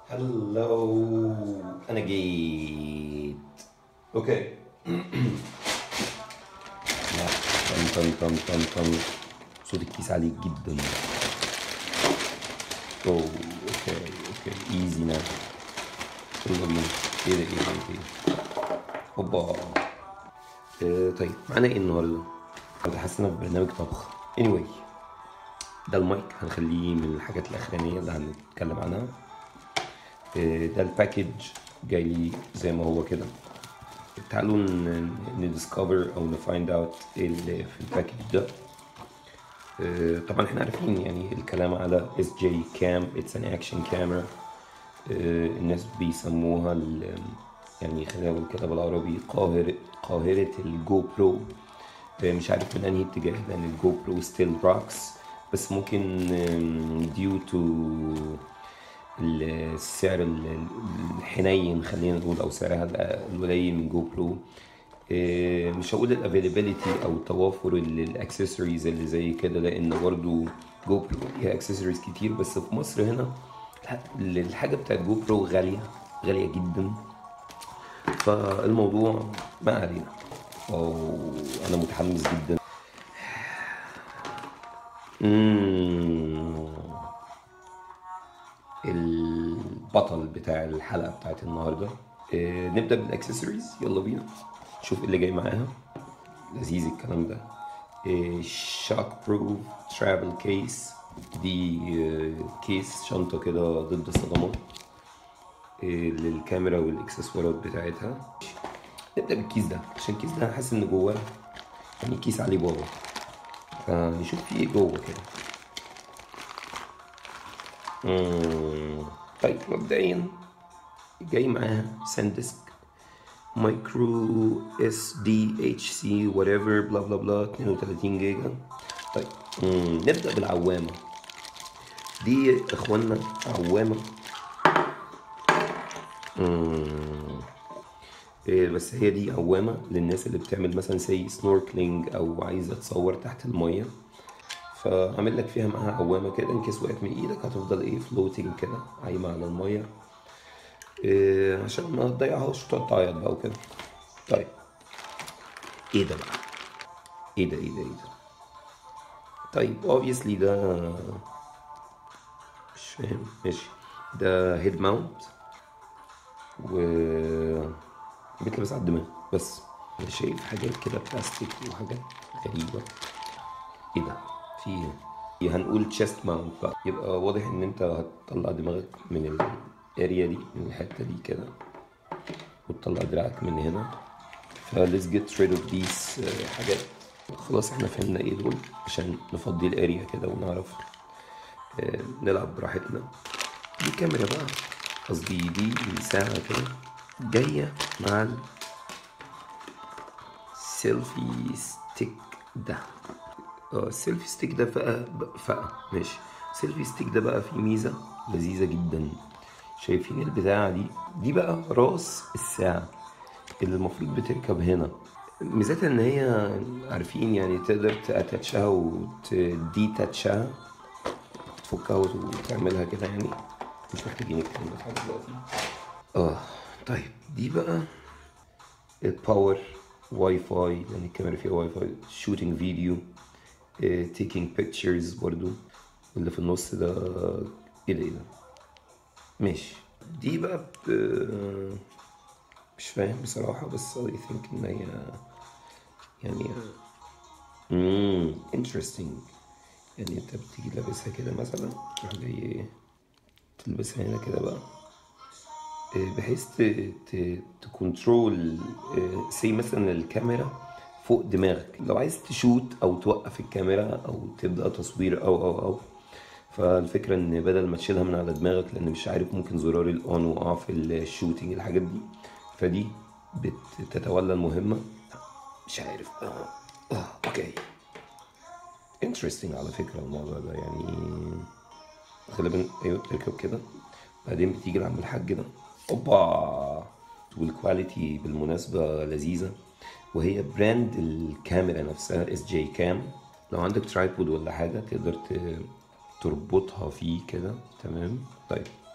هلو انا جيت اوكي لا طن طن طن طن طن صوت الكيس عالي جدا اوه اوكي اوكي ايزي ناو يلا بينا ايه ده ايه ده ايه ده اوبا آه، طيب معانا ايه النهارده؟ النهارده حاسس إن أنا في برنامج طبخ anyway ده المايك هنخليه من الحاجات الاخرانيه اللي هنتكلم عنها آه، ده الباكج جاي لي زي ما هو كده تعالوا نديسكفر او نفايند اوت ايه اللي في الباكج ده آه، طبعا احنا عارفين يعني الكلام على اس جي كام اتس ان اكشن كاميرا الناس بيسموها ال- يعني خلينا نقول كده بالعربي قاهرة قاهرة الجو برو آه، مش عارف من انهي اتجاه لان الجو برو ستيل روكس بس ممكن ديو تو السعر ال- الحنين خلينا نقول او سعرها ال- القليل من جو برو آه، مش هقول الافيلابيلتي او توافر الاكسسوارز اللي زي كده لان برضو جو برو ليها اكسسوارز كتير بس في مصر هنا لا، الحاجه بتاعت جو برو غاليه غاليه جدا فالموضوع ما علينا وانا متحمس جدا مم. البطل بتاع الحلقه بتاعت النهارده آه، نبدا بالاكسسوارز يلا بينا نشوف ايه اللي جاي معاها لذيذ الكلام ده شوك بروف ترافل كيس دي آه، كيس شنطه كده ضد الصدمات آه، للكاميرا والاكسسوارات بتاعتها نبدا بالكيس ده عشان الكيس ده حاسس ان جواه يعني كيس علي بابا فنشوف فيه ايه جوه كده مم. طيب مبدئيا جاي معاها ساندسك مايكرو اس دي اتش سي وات ايفر بلا بلا بلا 32 جيجا طيب مم. نبدا بالعوامه دي يا اخوانا عوامه مم. إيه بس هي دي عوامة للناس اللي بتعمل مثلا سي سنوركلينج أو عايزة تصور تحت المية فعامل لك فيها معاها عوامة كده إن كيس وقعت من إيدك هتفضل إيه فلوتنج كده عايمة على المية إيه عشان ما تضيعهاش وتقعد تعيط بقى وكده طيب إيه ده بقى؟ إيه ده إيه ده إيه ده؟ طيب obviously ده مش فاهم ماشي ده هيد ماونت و بيتلبس على الدماغ بس انا شايف حاجات كده بلاستيك وحاجات غريبة ايه ده في ايه إيه هنقول تشيست ماونت بقى يبقى واضح ان انت هتطلع دماغك من الاريا دي من الحتة دي كده وتطلع دراعك من هنا ف let's get rid of these آه، حاجات خلاص احنا فهمنا ايه دول عشان نفضي الاريا كده ونعرف آه، نلعب براحتنا دي كاميرا بقى قصدي دي ساعة كده جاية مع السيلفي ستيك ده اه السيلفي ستيك ده بقى بقى ماشي السيلفي ستيك ده بقى فيه ميزة لذيذة جدا شايفين البتاعة دي دي بقى راس الساعة اللي المفروض بتركب هنا ميزتها ان هي عارفين يعني تقدر تاتشها وتديتاتشها تفكها وتعملها كده يعني مش محتاجين الكلام ده لحد دلوقتي اه طيب دي بقى الباور واي فاي يعني الكاميرا فيها واي فاي شوتينج فيديو تيكينج بيكتشرز برضو واللي في النص ده ايه ده ايه ده ماشي دي بقى ب... مش فاهم بصراحة بس I think ان هي يعني امم interesting يعني انت بتيجي لابسها كده مثلا تروح جاي تلبسها هنا كده بقى آه، بحيث ت- ت- تكنترول سي مثلا الكاميرا فوق دماغك لو عايز تشوت او توقف الكاميرا او تبدا تصوير او او او فالفكره ان بدل ما تشيلها من على دماغك لان مش عارف ممكن زرار الاون واوف الشوتينج الحاجات دي فدي بتتولى المهمه مش عارف اه, آه. اوكي انترستنج على فكره الموضوع ده يعني غالبا ايوه بتركب كده بعدين بتيجي لعم الحاج ده اوبا والكواليتي بالمناسبة لذيذة وهي براند الكاميرا نفسها اس جي كام لو عندك ترايبود ولا حاجة تقدر ت- تربطها فيه كده تمام طيب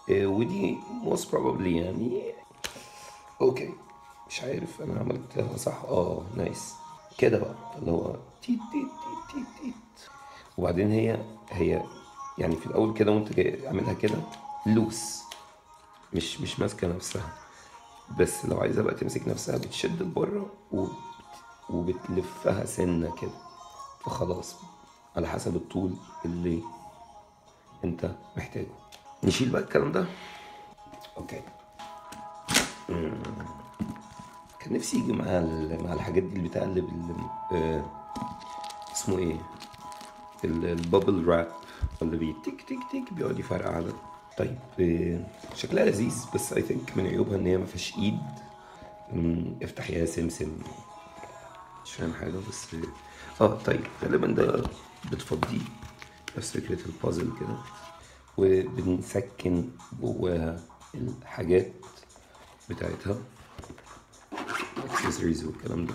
آه، ودي most probably يعني اوكي مش عارف انا عملتها صح اه نايس كده بقى اللي هو تيت تيت تيت تيت تيت وبعدين هي هي يعني في الاول كده وانت جاي اعملها كده لوس مش مش ماسكه نفسها بس لو عايزه بقى تمسك نفسها بتشد لبره وبت... وبتلفها سنه كده فخلاص على حسب الطول اللي انت محتاجه نشيل بقى الكلام ده اوكي مم. كان نفسي يجي مع ال- مع الحاجات دي البتاع اللي بال آه، اسمه ايه ال- البابل راب اللي بي تك تك تك بيقعد يفرقع ده طيب آه، شكلها لذيذ بس اي ثينك من عيوبها ان هي ما فيهاش ايد مم، افتح يا سمسم مش فاهم حاجه بس اه طيب غالبا ده بتفضيه نفس فكره البازل كده وبنسكن جواها الحاجات بتاعتها الاكسسوارز والكلام ده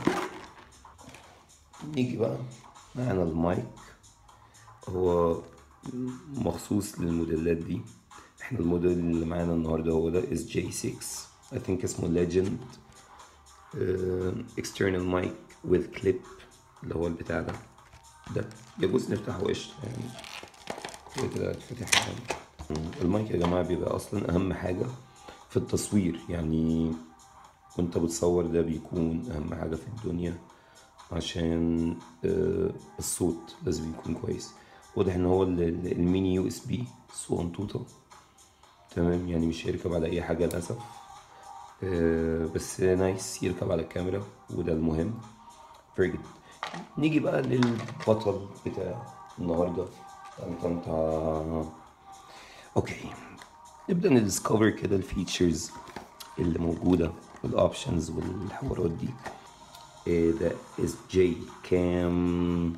نيجي بقى معانا المايك هو مخصوص للموديلات دي احنا الموديل اللي معانا النهارده هو ده اس جي 6 I think اسمه ليجند external mic with clip اللي هو البتاع ده ده يجوز نفتحه قشطة يعني كده كده هتفتح يعني. مم. المايك يا جماعة بيبقى أصلا أهم حاجة في التصوير يعني وانت بتصور ده بيكون أهم حاجة في الدنيا عشان آه، الصوت لازم يكون كويس واضح ان هو ال- ال- الميني يو اس بي صغنطوطة تمام يعني مش هيركب على اي حاجة للأسف آه، بس نايس يركب على الكاميرا وده المهم very good نيجي بقى للبطل بتاع النهارده طن طن طن. اوكي نبدأ ندiscover كده الفيتشرز اللي موجودة والاوبشنز والحوارات دي إيه ده اس جي كام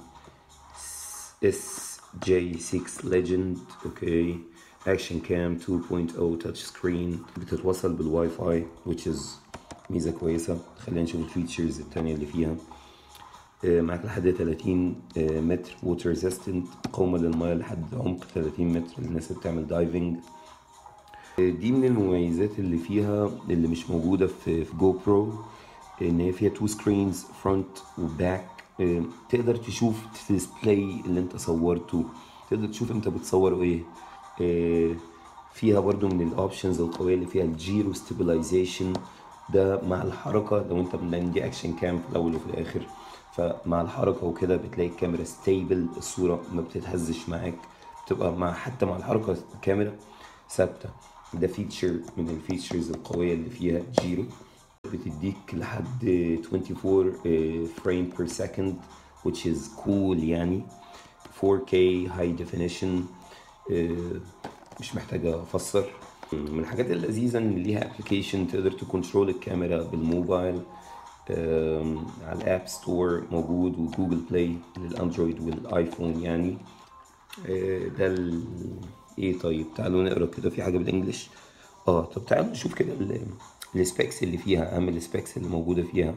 اس جي 6 ليجند اوكي اكشن كام 2.0 تاتش سكرين بتتوصل بالواي فاي which is ميزة كويسة خلينا نشوف الفيتشرز التانية اللي فيها آه، معاك لحد 30 آه، متر ووتر ريزيستنت مقاومة للمية لحد عمق 30 متر للناس اللي بتعمل دايفنج دي من المميزات اللي فيها اللي مش موجودة في في جو برو ان هي فيها تو سكرينز فرونت وباك تقدر تشوف الديسبلاي اللي انت صورته تقدر تشوف انت بتصور ايه آه، فيها برضو من الاوبشنز القوية اللي فيها الجيرو ستابلايزيشن ده مع الحركة لو انت لان دي اكشن كام في الاول وفي الاخر فمع الحركة وكده بتلاقي الكاميرا ستيبل الصورة ما بتتهزش معاك بتبقى مع حتى مع الحركة الكاميرا ثابتة ده فيتشر من الفيتشرز القوية اللي فيها جيرو بتديك لحد 24 فريم بير سكند which is cool يعني 4K high definition آه، مش محتاجة أفسر من الحاجات اللذيذة إن ليها ابلكيشن تقدر تكنترول الكاميرا بالموبايل آم، على الاب ستور موجود وجوجل بلاي للاندرويد والايفون يعني آه، ده ال... ايه طيب تعالوا نقرا كده في حاجه بالانجلش اه طب تعالوا نشوف كده ال- السبيكس اللي فيها اهم السبيكس اللي موجوده فيها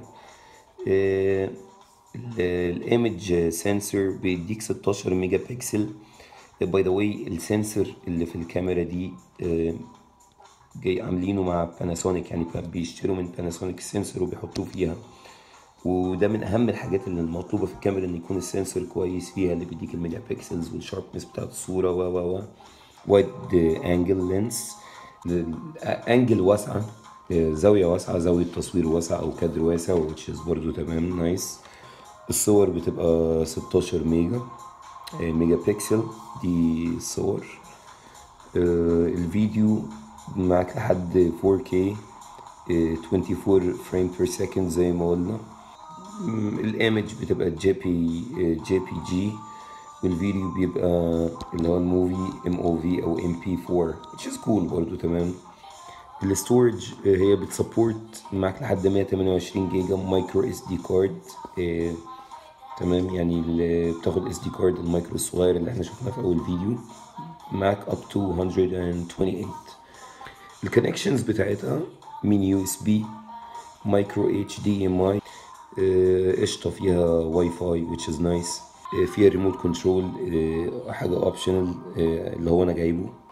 الايمج سنسور بيديك 16 ميجا بكسل باي ذا واي السنسور اللي في الكاميرا دي آه، جاي عاملينه مع باناسونيك يعني بيشتروا من باناسونيك السنسور وبيحطوه فيها وده من اهم الحاجات اللي المطلوبه في الكاميرا ان يكون السنسور كويس فيها اللي بيديك الميجا بيكسلز والشاربنس بتاعت الصوره و و و وايد انجل لينس انجل واسعه آه، زاويه واسعه زاويه تصوير واسعه او كادر واسع which is برضو تمام نايس الصور بتبقى 16 ميجا آه، ميجا بيكسل دي صور آه، الفيديو معاك لحد 4K آه، 24 فريم بير سكند زي ما قلنا مم، الايمج بتبقى جي بي جي بي جي والفيديو بيبقى اللي هو الموفي ام او في او ام بي 4 which is cool برضو تمام الستورج هي بتسبورت معاك لحد 128 جيجا مايكرو اس دي كارد تمام يعني اللي بتاخد اس دي كارد المايكرو الصغير اللي احنا شفناه في اول فيديو معاك اب تو 128 الكونكشنز بتاعتها من يو اس بي مايكرو اتش دي ام اي قشطه فيها واي فاي which is nice آه، فيها ريموت كنترول حاجه اوبشنال اللي هو انا جايبه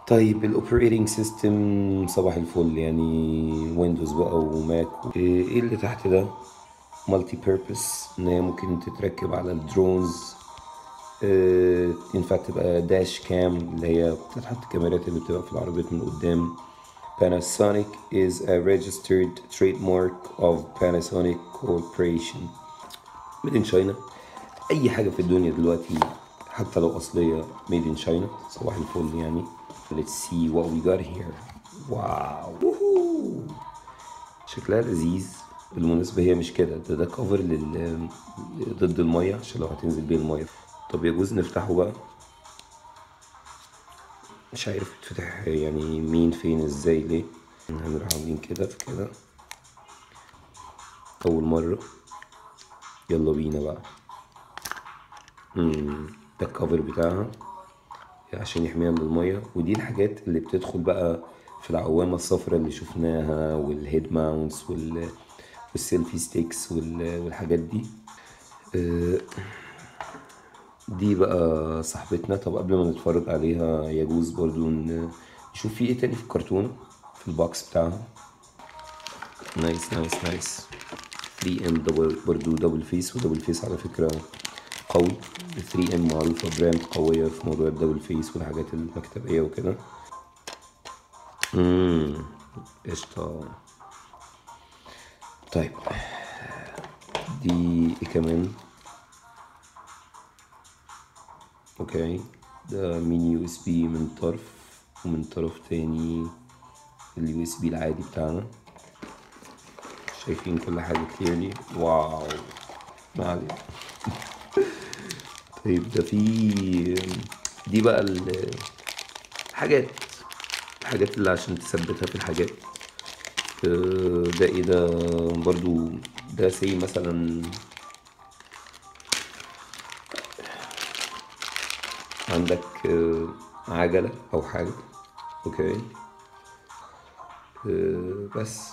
طيب الاوبريتنج سيستم صباح الفل يعني ويندوز بقى وماك ايه إيه اللي تحت ده مالتي بيربس ان هي ممكن تتركب على الدرونز إيه ينفع تبقى داش كام اللي هي بتتحط الكاميرات اللي بتبقى في العربيات من قدام Panasonic is a registered trademark of Panasonic Corporation made in China اي حاجه في الدنيا دلوقتي حتى لو اصليه made in China صباح الفل يعني let's see what we got here واو ووهو. شكلها لذيذ بالمناسبة هي مش كده ده ده كفر لل ضد المية عشان لو هتنزل بيه المية طب يجوز نفتحه بقى مش عارف يتفتح يعني مين فين ازاي ليه هنروح عاملين كده في كده أول مرة يلا بينا بقى مم، ده الكفر بتاعها عشان يحميها من المية ودي الحاجات اللي بتدخل بقى في العوامة الصفراء اللي شفناها والهيد ماونتس وال والسيلفي ستيكس وال- والحاجات دي آه، دي بقى صاحبتنا طب قبل ما نتفرج عليها يجوز برضو ن- نشوف في ايه تاني في الكرتونة في البوكس بتاعها نايس نايس نايس 3 ام دبل برضو دبل فيس ودبل فيس على فكرة قوي 3 ام معروفة براند قوية في موضوع الدبل فيس والحاجات المكتبية وكده امم قشطة طيب دي ايه كمان اوكي ده ميني يو اس بي من طرف ومن طرف تاني اليو اس بي العادي بتاعنا شايفين كل حاجة كليرلي واو ما علينا طيب ده في دي بقى ال- الحاجات الحاجات اللي عشان تثبتها في الحاجات آه، ده ايه ده برضو ده سي مثلا عندك آه، عجلة أو حاجة أوكي آه، بس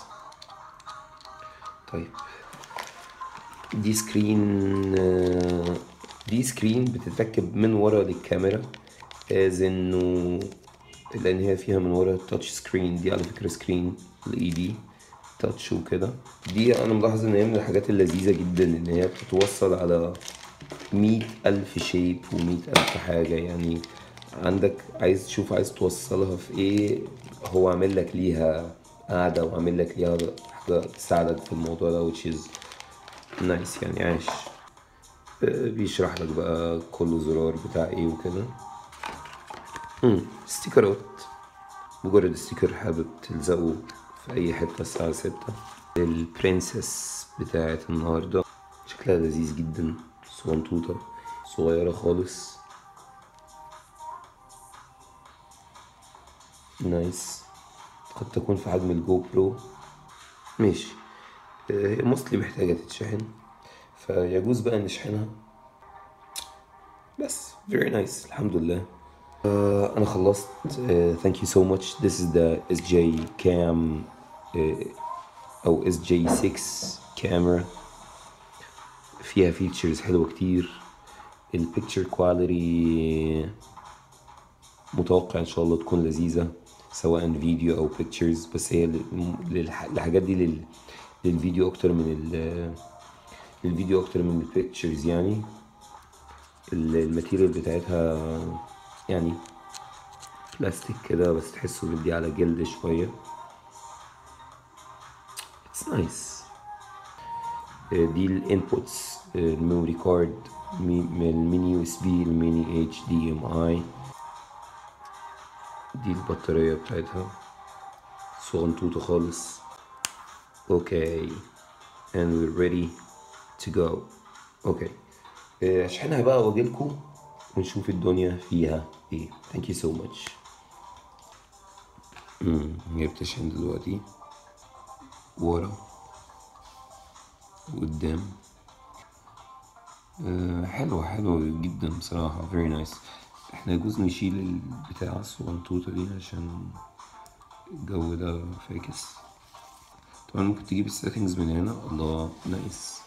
طيب دي سكرين آه، دي سكرين بتتركب من ورا للكاميرا از انه لان هي فيها من ورا تاتش سكرين دي على فكرة سكرين الاي دي تاتش وكده دي انا ملاحظ ان هي من الحاجات اللذيذة جدا ان هي بتتوصل على مية ألف شيب ومية ألف حاجة يعني عندك عايز تشوف عايز توصلها في ايه هو عامل لك ليها قاعدة وعامل لك ليها حاجة تساعدك في الموضوع ده which is nice يعني عايش آه، بيشرح لك بقى كل زرار بتاع ايه وكده مم، ستيكرات مجرد ستيكر حابب تلزقه في اي حتة الساعة ستة البرنسس بتاعت النهاردة شكلها لذيذ جدا صغنطوطة صغيرة خالص نايس قد تكون في حجم الجو برو ماشي آه، هي موستلي محتاجة تتشحن فيجوز بقى نشحنها بس very nice الحمد لله آه، أنا خلصت آه، thank you so much this is the SJ cam آه، أو SJ6 camera فيها فيتشرز حلوة كتير البيكتشر كواليتي متوقع ان شاء الله تكون لذيذة سواء فيديو او بيكتشرز بس هي لل- للح- الحاجات دي لل... للفيديو اكتر من ال... للفيديو اكتر من البيكتشرز يعني ال- الماتيريال بتاعتها يعني بلاستيك كده بس تحسه مدي على جلد شوية اتس نايس دي الانبوتس الميموري كارد من الميني يو اس بي الميني اتش دي ام اي دي البطارية بتاعتها صغنطوطة خالص اوكي and we're ready to go اوكي آه، اشحنها بقى واجيلكوا ونشوف الدنيا فيها ايه thank you so much امم هي بتشحن دلوقتي ورا وقدام آه، حلوة حلوة جدا بصراحة very nice احنا يجوز نشيل البتاع الصغنطوطة دي عشان الجو ده فاكس طبعا ممكن تجيب السيتنجز من هنا الله نايس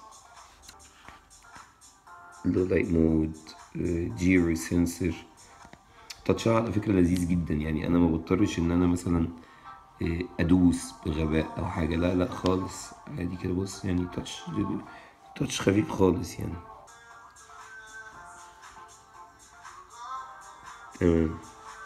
لو لايت مود جيرو سنسور تاتشها على فكرة لذيذ جدا يعني انا ما بضطرش ان انا مثلا إيه، ادوس بغباء او حاجة لا لا خالص عادي كده بص يعني تاتش تاتش خفيف خالص يعني تمام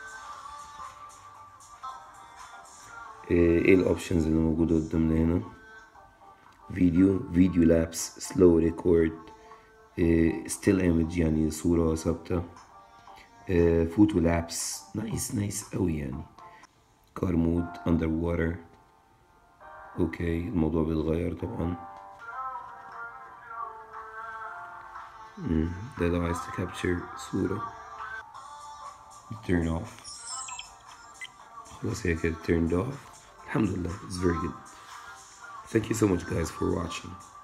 ايه الاوبشنز اللي موجودة قدامنا هنا فيديو فيديو لابس سلو ريكورد ستيل ايمج يعني صورة ثابتة فوتو لابس نايس نايس قوي يعني كار مود اندر واتر اوكي الموضوع بيتغير طبعا مم، ده لو عايز تكابتشر صورة turn off خلاص هي كده turned off الحمد لله it's very good thank you so much guys for watching